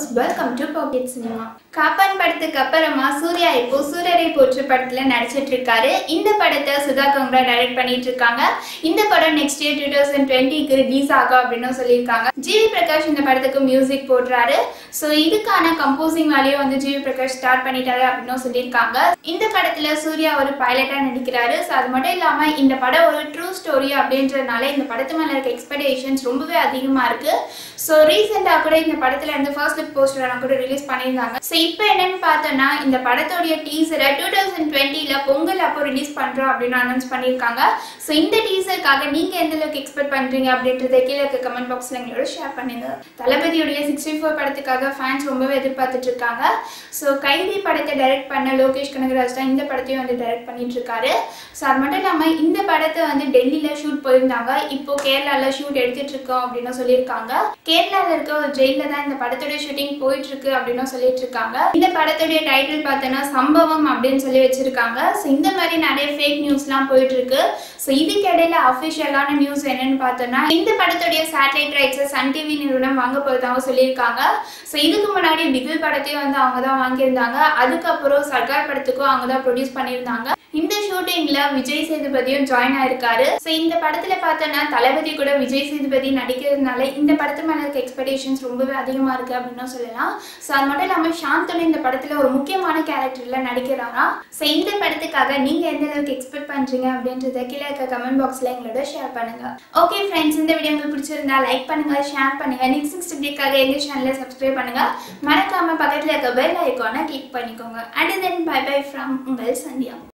viewers welcome to pocket cinema Kaappaan படத்துக்கு அப்புறமா சூர்யா இப்போ சூரரை போற்று படத்துல நடிச்சிட்டு இருக்காரு இந்த படத்தை சுதா கங்கரா டைரக்ட் பண்ணிட்டு இருக்காங்க இந்த படம் நெக்ஸ்ட் இயர் டூ தௌசண்ட் டுவெண்ட்டிக்கு ரிலீஸ் ஆகும் அப்படின்னு சொல்லியிருக்காங்க ஜிவி பிரகாஷ் இந்த படத்துக்கு மியூசிக் போடுறாரு ஸோ இதுக்கான கம்போசிங் வேலையும் வந்து ஜிவி பிரகாஷ் ஸ்டார்ட் பண்ணிட்டாரு அப்படின்னு சொல்லியிருக்காங்க இந்த படத்துல சூர்யா ஒரு பைலட்டா நடிக்கிறாரு ஸோ அது மட்டும் இல்லாம இந்த படம் ஒரு ட்ரூ ஸ்டோரி அப்படின்றதுனால இந்த படத்து மேல இருக்க எக்ஸ்பெக்டேஷன்ஸ் ரொம்பவே அதிகமா இருக்கு ஸோ ரீசெண்டாக கூட இந்த படத்துல இருந்து ஃபர்ஸ்ட் லுக் போஸ்டர் கூட ரிலீஸ் பண்ணியிருந்தாங்க ஸோ இப்போ என்னன்னு பார்த்தோன்னா இந்த படத்தோடைய டீசரை டூ தௌசண்ட் டுவெண்ட்டில பொங்கல் அப்போ ரிலீஸ் பண்றோம் அப்படின்னு அனௌன்ஸ் பண்ணியிருக்காங்க ஸோ இந்த டீசருக்காக நீங்க எந்த அளவுக்கு எக்ஸ்பெக்ட் பண்றீங்க அப்படின்றத கீழே இருக்க கமெண்ட் பாக்ஸ்ல எங்களோட ஷேர் பண்ணுங்க தளபதியுடைய சிக்ஸ்டி ஃபோர் படத்துக்காக ஃபேன்ஸ் ரொம்பவே எதிர்பார்த்துட்டு இருக்காங்க ஸோ கைதி படத்தை டைரக்ட் பண்ண லோகேஷ் கனகராஜ் தான் இந்த படத்தையும் வந்து டைரக்ட் பண்ணிட்டு இருக்காரு ஸோ அது மட்டும் இல்லாமல் இந்த படத்தை வந்து டெல்லியில் ஷூட் போயிருந்தாங்க இப்போ கேரளாவில் ஷூட் எடுத்துட்டு இருக்கோம் அப்படின்னு சொல்லியிருக்காங்க கேரளாவில் இருக்க ஒரு ஜெயிலில் தான் இந்த படத்துடைய ஷூட்டிங் போயிட்டு இருக்கு அப்படின்னு சொல்லிட்டு இருக்காங்க இந்த படத்துடைய டைட்டில் பார்த்தோன்னா சம்பவம் அப்படின்னு சொல்லி வச்சிருக்காங்க ஸோ இந்த மாதிரி நிறைய ஃபேக் நியூஸ்லாம் போயிட்டு இருக்கு ஸோ இதுக்கு இடையில அஃபிஷியலான நியூஸ் என்னன்னு பார்த்தோன்னா இந்த படத்துடைய சேட்டலைட் ரைட்ஸை சன் டிவி நிறுவனம் வாங்க போகிறதாகவும் சொல்லியிருக்காங்க ஸோ இதுக்கு முன்னாடி பிகில் படத்தையும் வந்து அவங்க தான் வாங்கியிருந்தாங்க அதுக்கப்புறம் சர்க்கார் படத்துக்கும் அவங்க தான் ப்ரொடியூஸ் பண்ணியிருந்தாங்க இந்த ஷூட்டிங்ல விஜய் சேதுபதியும் ஜாயின் ஆயிருக்காரு ஸோ இந்த படத்துல பார்த்தோன்னா தளபதி கூட விஜய் சேதுபதி நடிக்கிறதுனால இந்த படத்து மேல இருக்க எக்ஸ்பெக்டேஷன்ஸ் ரொம்பவே அதிகமா இருக்கு அப்படின்னு சொல்லலாம் ஸோ அது மட்டும் இல்லாம சாந்தனு இந்த படத்துல ஒரு முக்கியமான கேரக்டர்ல நடிக்கிறாராம் ஸோ இந்த படத்துக்காக நீங்க எந்த அளவுக்கு எக்ஸ்பெக்ட் பண்றீங்க அப்படின்றத கீழே இருக்க கமெண்ட் பாக்ஸ்ல எங்களோட ஷேர் பண்ணுங்க ஓகே ஃப்ரெண்ட்ஸ் இந்த வீடியோ உங்களுக்கு பிடிச்சிருந்தா லைக் பண்ணுங்க ஷேர் பண்ணுங்க நெக்ஸ்ட் நெக்ஸ்ட் இப்படிக்காக எங்க சேனலை சப்ஸ்கிரைப் பண்ணுங்க மறக்காம பக்கத்துல இருக்க பெல் ஐக்கானை கிளிக் பண்ணிக்கோங்க and then bye bye from உங்கள் சந்தியா